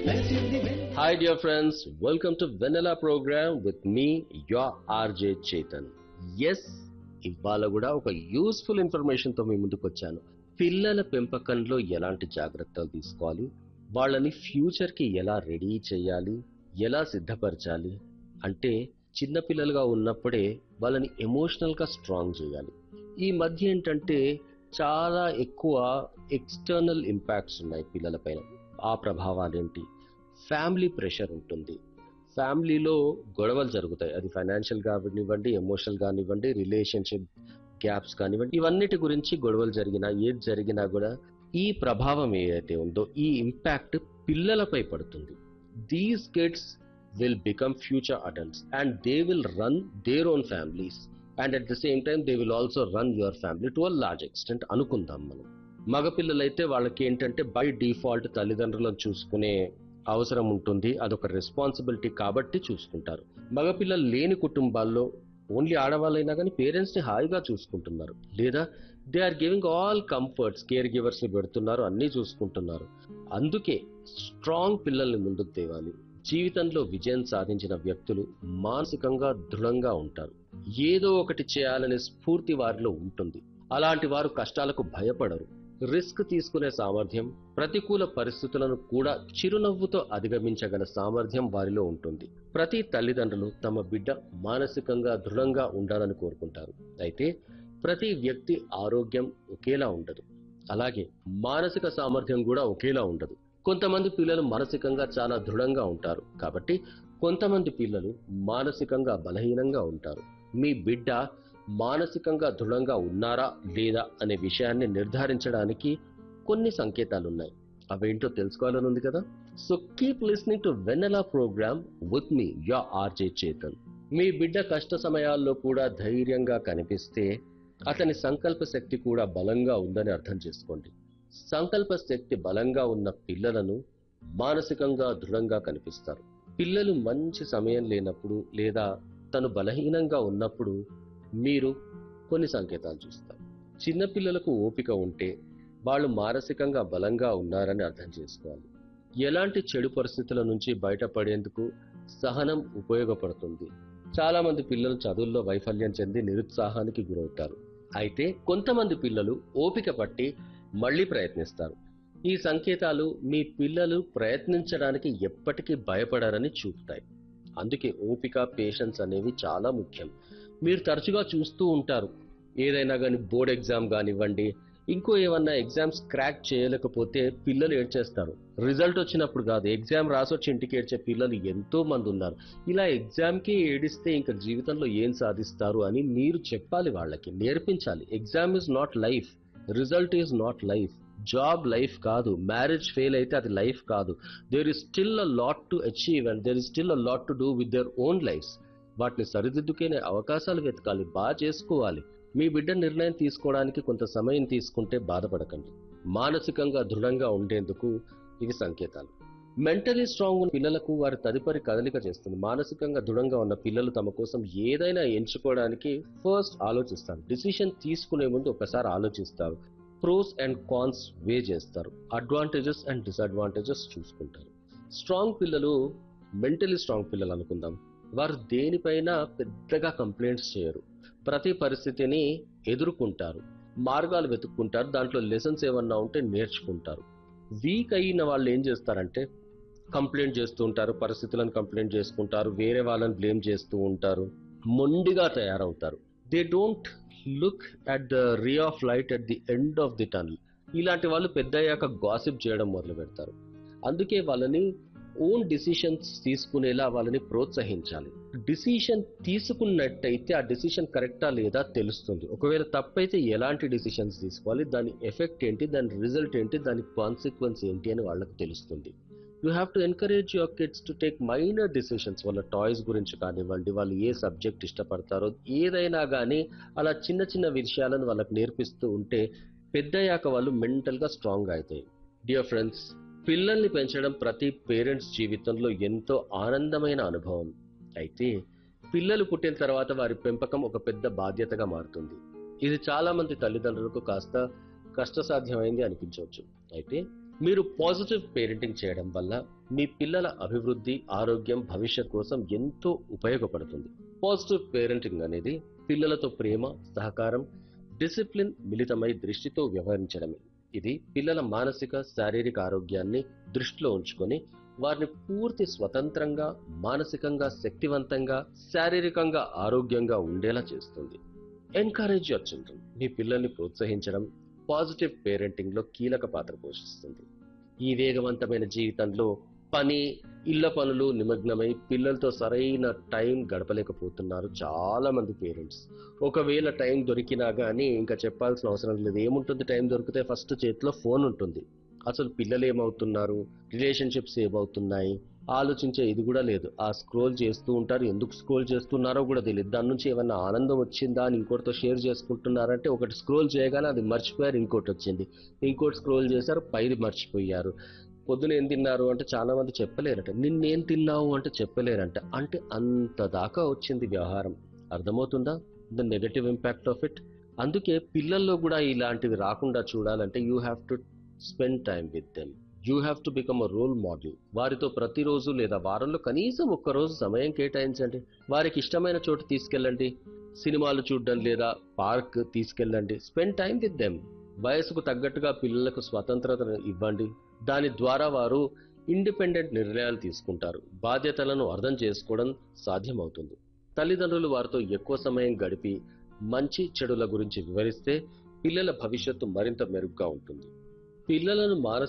Hi, dear friends. Welcome to Vanilla program with me, your RJ Chetan. Yes, ఇవాళ కూడా ఒక useful information తో మీ ముందుకు వచ్చాను పిల్లల పెంపకంలో ఎలాంటి జాగ్రత్తలు తీసుకోవాలి వాళ్ళని ఫ్యూచర్ కి ఎలా రెడీ చేయాలి ఎలా సిద్ధపరచాలి అంటే చిన్న పిల్లలుగా ఉన్నప్పుడే వాళ్ళని ఎమోషనల్ గా స్ట్రాంగ్ చేయాలి ఈ మధ్య ఏంటంటే చాలా ఎక్కువ ఎక్స్టర్నల్ ఇంపాక్ట్స్ ఉన్నాయి పిల్లల పైన ఆ ప్రభావాలు ఏంటి ఫ్యామిలీ ప్రెషర్ ఉంటుంది ఫ్యామిలీలో గొడవలు జరుగుతాయి అది ఫైనాన్షియల్ కానివ్వండి ఎమోషనల్ కానివ్వండి రిలేషన్షిప్ గ్యాప్స్ కానివ్వండి ఇవన్నిటి గురించి గొడవలు జరిగినా ఏది జరిగినా కూడా ఈ ప్రభావం ఏదైతే ఉందో ఈ ఇంపాక్ట్ పిల్లలపై పడుతుంది these kids will become future adults and they will run their own families and at the same time they will also run your family to a large extent అనుకుందాం మనం మగపిల్లలైతే వాళ్ళకి ఏంటంటే బై డిఫాల్ట్ తల్లిదండ్రులను చూసుకునే అవసరం ఉంటుంది అదొక రెస్పాన్సిబిలిటీ కాబట్టి చూసుకుంటారు మగపిల్లలు లేని కుటుంబాల్లో ఓన్లీ ఆడవాళ్ళైనా కానీ పేరెంట్స్ ని హాయిగా చూసుకుంటున్నారు లేదా they are giving all comforts care givers ని పెడుతున్నారు అన్నీ చూసుకుంటున్నారు అందుకే స్ట్రాంగ్ పిల్లల్ని ముందుకు తేవాలి జీవితంలో విజయం సాధించిన వ్యక్తులు మానసికంగా దృఢంగా ఉంటారు ఏదో ఒకటి చేయాలనే స్ఫూర్తి వారిలో ఉంటుంది అలాంటి వారు కష్టాలకు భయపడరు రిస్క్ తీసుకునే సామర్థ్యం ప్రతికూల పరిస్థితులను కూడా చిరునవ్వుతో అధిగమించగల సామర్థ్యం వారిలో ఉంటుంది ప్రతి తల్లిదండ్రులు తమ బిడ్డ మానసికంగా దృఢంగా ఉండాలని కోరుకుంటారు అయితే ప్రతి వ్యక్తి ఆరోగ్యం ఒకేలా ఉండదు అలాగే మానసిక సామర్థ్యం కూడా ఒకేలా ఉండదు కొంతమంది పిల్లలు మానసికంగా చాలా దృఢంగా ఉంటారు కాబట్టి కొంతమంది పిల్లలు మానసికంగా బలహీనంగా ఉంటారు మీ బిడ్డ మానసికంగా దృఢంగా ఉన్నారా లేదా అనే విషయాన్ని నిర్ధారించడానికి కొన్ని సంకేతాలు ఉన్నాయి అవేంటో తెలుసుకోవాలని ఉంది కదా so keep listening to Vennela program with me ya RJ Chetan మీ బిడ్డ కష్ట సమయాల్లో కూడా ధైర్యంగా కనిపిస్తే అతని సంకల్ప శక్తి కూడా బలంగా ఉందని అర్థం చేసుకోండి సంకల్ప శక్తి బలంగా ఉన్న పిల్లలను మానసికంగా దృఢంగా కనిపిస్తారు పిల్లలు మంచి సమయం లేనప్పుడు లేదా తను బలహీనంగా ఉన్నప్పుడు మీరు కొన్ని సంకేతాలు చూస్తారు చిన్నపిల్లలకు ఓపిక ఉంటే వాళ్ళు మానసికంగా బలంగా ఉన్నారని అర్థం చేసుకోవాలి ఎలాంటి చెడు పరిస్థితుల నుంచి బయటపడేందుకు సహనం ఉపయోగపడుతుంది చాలా మంది పిల్లలు చదువుల్లో వైఫల్యం చెంది నిరుత్సాహానికి గురవుతారు అయితే కొంతమంది పిల్లలు ఓపిక పట్టి మళ్ళీ ప్రయత్నిస్తారు ఈ సంకేతాలు మీ పిల్లలు ప్రయత్నించడానికి ఎప్పటికీ భయపడారని చూపుతాయి అందుకే ఓపిక పేషెన్స్ అనేవి చాలా ముఖ్యం మీరు తరచుగా చూస్తూ ఉంటారు ఏదైనా కానీ బోర్డ్ ఎగ్జామ్ కానివ్వండి ఇంకో ఏమన్నా ఎగ్జామ్స్ క్రాక్ చేయలేకపోతే పిల్లలు ఏడ్చేస్తారు రిజల్ట్ వచ్చినప్పుడు కాదు ఎగ్జామ్ రాసొచ్చి ఇంటికి ఏడ్చే పిల్లలు ఎంతో మంది ఉన్నారు ఇలా ఎగ్జామ్కి ఏడిస్తే ఇంకా జీవితంలో ఏం సాధిస్తారు అని మీరు చెప్పాలి వాళ్ళకి నేర్పించాలి exam is not life result is not life job life కాదు మ్యారేజ్ ఫెయిల్ అయితే అది లైఫ్ కాదు there is still a lot to achieve and there is still a lot to do with their own lifes వాటిని సరిదిద్దుకునే అవకాశాలు వెతకాలి బాగా చేసుకోవాలి మీ బిడ్డ నిర్ణయం తీసుకోవడానికి కొంత సమయం తీసుకుంటే బాధపడకండి మానసికంగా దృఢంగా ఉండేందుకు ఇవి సంకేతాలు మెంటలీ స్ట్రాంగ్ ఉన్న పిల్లలకు వారి తదుపరి కదలిక చేస్తుంది మానసికంగా దృఢంగా ఉన్న పిల్లలు తమ కోసం ఏదైనా ఎంచుకోవడానికి ఫస్ట్ ఆలోచిస్తారు డిసిషన్ తీసుకునే ముందు ఒకసారి ఆలోచిస్తారు ప్రోస్ అండ్ కాన్స్ వే చేస్తారు అడ్వాంటేజెస్ అండ్ డిసడ్వాంటేజెస్ చూసుకుంటారు స్ట్రాంగ్ పిల్లలు మెంటలీ స్ట్రాంగ్ పిల్లలు అనుకుందాం వారు దేనిపైన పెద్దగా కంప్లైంట్స్ చేయరు ప్రతి పరిస్థితిని ఎదుర్కొంటారు మార్గాలు వెతుక్కుంటారు దాంట్లో లెసన్స్ ఏమన్నా ఉంటే నేర్చుకుంటారు వీక్ అయిన వాళ్ళు ఏం చేస్తారంటే కంప్లైంట్ చేస్తూ ఉంటారు పరిస్థితులను కంప్లైంట్ చేసుకుంటారు వేరే వాళ్ళని బ్లేమ్ చేస్తూ ఉంటారు మొండిగా తయారవుతారు they don't look at the ray of light at the end of the tunnel ఇలాంటి వాళ్ళు పెద్దయ్యాక గాసిప్ చేయడం మొదలు పెడతారు అందుకే వాళ్ళని ఓన్ డిసిషన్స్ తీసుకునేలా వాళ్ళని ప్రోత్సహించాలి డిసిషన్ తీసుకున్నట్టయితే ఆ డిసిషన్ కరెక్టా లేదా తెలుస్తుంది ఒకవేళ తప్పైతే ఎలాంటి డిసిషన్స్ తీసుకోవాలి దాని ఎఫెక్ట్ ఏంటి దాని రిజల్ట్ ఏంటి దాని కాన్సిక్వెన్స్ ఏంటి అని వాళ్ళకి తెలుస్తుంది you have to encourage your kids to take minor decisions వాళ్ళ టాయ్స్ గురించి కానివ్వండి వాళ్ళు ఏ సబ్జెక్ట్ ఇష్టపడతారో ఏదైనా కానీ అలా చిన్న చిన్న విషయాలను వాళ్ళకి నేర్పిస్తూ ఉంటే పెద్దయ్యాక వాళ్ళు మెంటల్గా స్ట్రాంగ్ అవుతాయి డియర్ ఫ్రెండ్స్ పిల్లల్ని పెంచడం ప్రతి పేరెంట్స్ జీవితంలో ఎంతో ఆనందమైన అనుభవం అయితే పిల్లలు పుట్టిన తర్వాత వారి పెంపకం ఒక పెద్ద బాధ్యతగా మారుతుంది ఇది చాలా మంది తల్లిదండ్రులకు కాస్త కష్టసాధ్యమైంది అనిపించవచ్చు అయితే మీరు పాజిటివ్ పేరెంటింగ్ చేయడం వల్ల మీ పిల్లల అభివృద్ధి ఆరోగ్యం భవిష్యత్ కోసం ఎంతో ఉపయోగపడుతుంది పాజిటివ్ పేరెంటింగ్ అనేది పిల్లలతో ప్రేమ సహకారం డిసిప్లిన్ మిళితమై దృష్టితో వ్యవహరించడమే ఇది పిల్లల మానసిక శారీరక ఆరోగ్యాన్ని దృష్టిలో ఉంచుకొని వారిని పూర్తి స్వతంత్రంగా మానసికంగా శక్తివంతంగా శారీరకంగా ఆరోగ్యంగా ఉండేలా చేస్తుంది ఎంకరేజ్ యువర్ చిల్డ్రన్ మీ పిల్లల్ని ప్రోత్సహించడం పాజిటివ్ పేరెంటింగ్ లో కీలక పాత్ర పోషిస్తుంది ఈ వేగవంతమైన జీవితంలో పని ఇళ్ల పనులు నిమగ్నమై పిల్లలతో సరైన టైం గడపలేకపోతున్నారు చాలా మంది పేరెంట్స్ ఒకవేళ టైం దొరికినా కానీ ఇంకా చెప్పాల్సిన అవసరం లేదు ఏముంటుంది టైం దొరికితే ఫస్ట్ చేతిలో ఫోన్ ఉంటుంది అసలు పిల్లలు ఏమవుతున్నారు రిలేషన్షిప్స్ ఏమవుతున్నాయి ఆలోచించే ఇది కూడా లేదు ఆ స్క్రోల్ చేస్తూ ఉంటారు ఎందుకు స్క్రోల్ చేస్తున్నారో కూడా తెలియదు దాని నుంచి ఏమన్నా ఆనందం వచ్చిందా అని ఇంకోటితో షేర్ చేసుకుంటున్నారంటే ఒకటి స్క్రోల్ చేయగానే అది మర్చిపోయారు ఇంకోటి వచ్చింది ఇంకోటి స్క్రోల్ చేశారు పైది మర్చిపోయారు పొద్దున ఏం తిన్నారు అంటే చాలా మంది చెప్పలేరట నిన్నేం తిన్నావు అంటే చెప్పలేరంట అంటే అంత దాకా వచ్చింది వ్యవహారం అర్థమవుతుందా the negative impact of it అందుకే పిల్లల్లో కూడా ఇలాంటివి రాకుండా చూడాలంటే you have to spend time with them you have to become a role model వారితో ప్రతిరోజు లేదా వారంలో కనీసం ఒక్కరోజు సమయం కేటాయించండి వారికి ఇష్టమైన చోటు తీసుకెళ్ళండి సినిమాలు చూడడం లేదా పార్క్ తీసుకెళ్ళండి స్పెండ్ టైం విత్ దెమ్ వయసుకు తగ్గట్టుగా పిల్లలకు స్వతంత్రత ఇవ్వండి దాని ద్వారా వారు ఇండిపెండెంట్ నిర్ణయాలు తీసుకుంటారు బాధ్యతలను అర్థం చేసుకోవడం సాధ్యమవుతుంది తల్లిదండ్రులు వారితో ఎక్కువ సమయం గడిపి మంచి చెడుల గురించి వివరిస్తే పిల్లల భవిష్యత్తు మరింత మెరుగ్గా ఉంటుంది పిల్లలను మానసిక